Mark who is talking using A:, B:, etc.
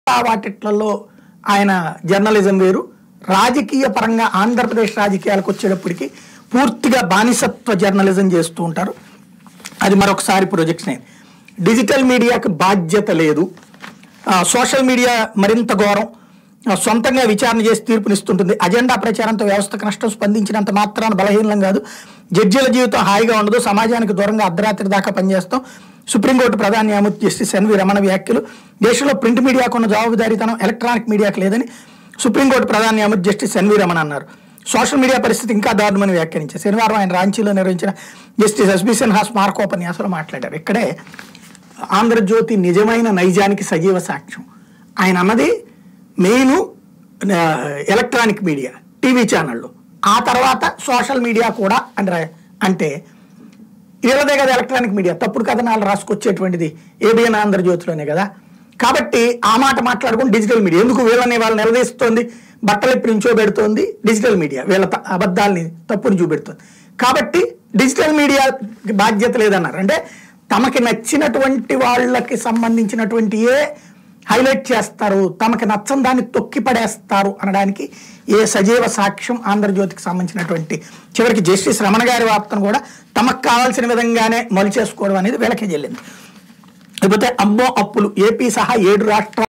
A: వాటిట్లలో ఆయన జర్నలిజం వేరు రాజకీయ పరంగా ఆంధ్రప్రదేశ్ రాజకీయాలకు వచ్చేటప్పటికి పూర్తిగా బానిసత్వ జర్నలిజం చేస్తూ ఉంటారు అది మరొకసారి ప్రొజెక్షన్ అయింది డిజిటల్ మీడియాకి బాధ్యత లేదు ఆ, సోషల్ మీడియా మరింత ఘోరం ఆ, సొంతంగా విచారణ చేసి తీర్పునిస్తుంటుంది అజెండా ప్రచారంతో వ్యవస్థకు నష్టం స్పందించినంత మాత్రాన బలహీనం కాదు జడ్జీల జీవితం హాయిగా ఉండదు సమాజానికి దూరంగా అర్ధరాత్రి దాకా పనిచేస్తాం సుప్రీంకోర్టు ప్రధాన న్యాయమూర్తి జస్టిస్ ఎన్వి రమణ వ్యాఖ్యలు దేశంలో ప్రింట్ మీడియాకు ఉన్న జవాబుదారీతనం ఎలక్ట్రానిక్ మీడియాకు లేదని సుప్రీంకోర్టు ప్రధాన న్యాయమూర్తి జస్టిస్ ఎన్వి రమణ అన్నారు సోషల్ మీడియా పరిస్థితి ఇంకా దారుణమని వ్యాఖ్యానించారు శనివారం ఆయన రాంచీలో నిర్వహించిన జస్టిస్ ఎస్బి సిన్హా స్మారకోపన్యాసంలో మాట్లాడారు ఇక్కడే ఆంధ్రజ్యోతి నిజమైన నైజానికి సజీవ సాక్ష్యం ఆయన అన్నది మెయిన్ ఎలక్ట్రానిక్ మీడియా టీవీ ఛానళ్ళు ఆ తర్వాత సోషల్ మీడియా కూడా అని రా- అంటే వీళ్ళదే కదా ఎలక్ట్రానిక్ మీడియా తప్పుడు కథనాలు రాసుకొచ్చేటువంటిది ఏబిఎన్ ఆంధ్రజ్యోతిలోనే కదా కాబట్టి ఆ మాట మాట్లాడుకుని డిజిటల్ మీడియా ఎందుకు వీళ్ళని వాళ్ళు నిలదీస్తోంది బట్టలు ఇప్పుడు నించోబెడుతోంది డిజిటల్ మీడియా వీళ్ళ త- అబద్ధాలని తప్పుని చూపెడుతోంది కాబట్టి డిజిటల్ మీడియా బాధ్యత లేదన్నారు అంటే తమకి నచ్చినటువంటి వాళ్ళకి సంబంధించినటువంటి ఏ హైలైట్ చేస్తారు తమకి నచ్చని దాన్ని తొక్కి పడేస్తారు అనడానికి ఏ సజీవ సాక్ష్యం ఆంధ్రజ్యోతికి సంబంధించినటువంటి చివరికి జస్టిస్ రమణ గారి వార్తను కూడా తమకు కావాల్సిన విధంగానే మలి చేసుకోవడం అనేది వీళ్ళకే చెల్లింది లేకపోతే అమ్మో అప్పులు ఏపీ సహా ఏడు రాష్ట్రాలు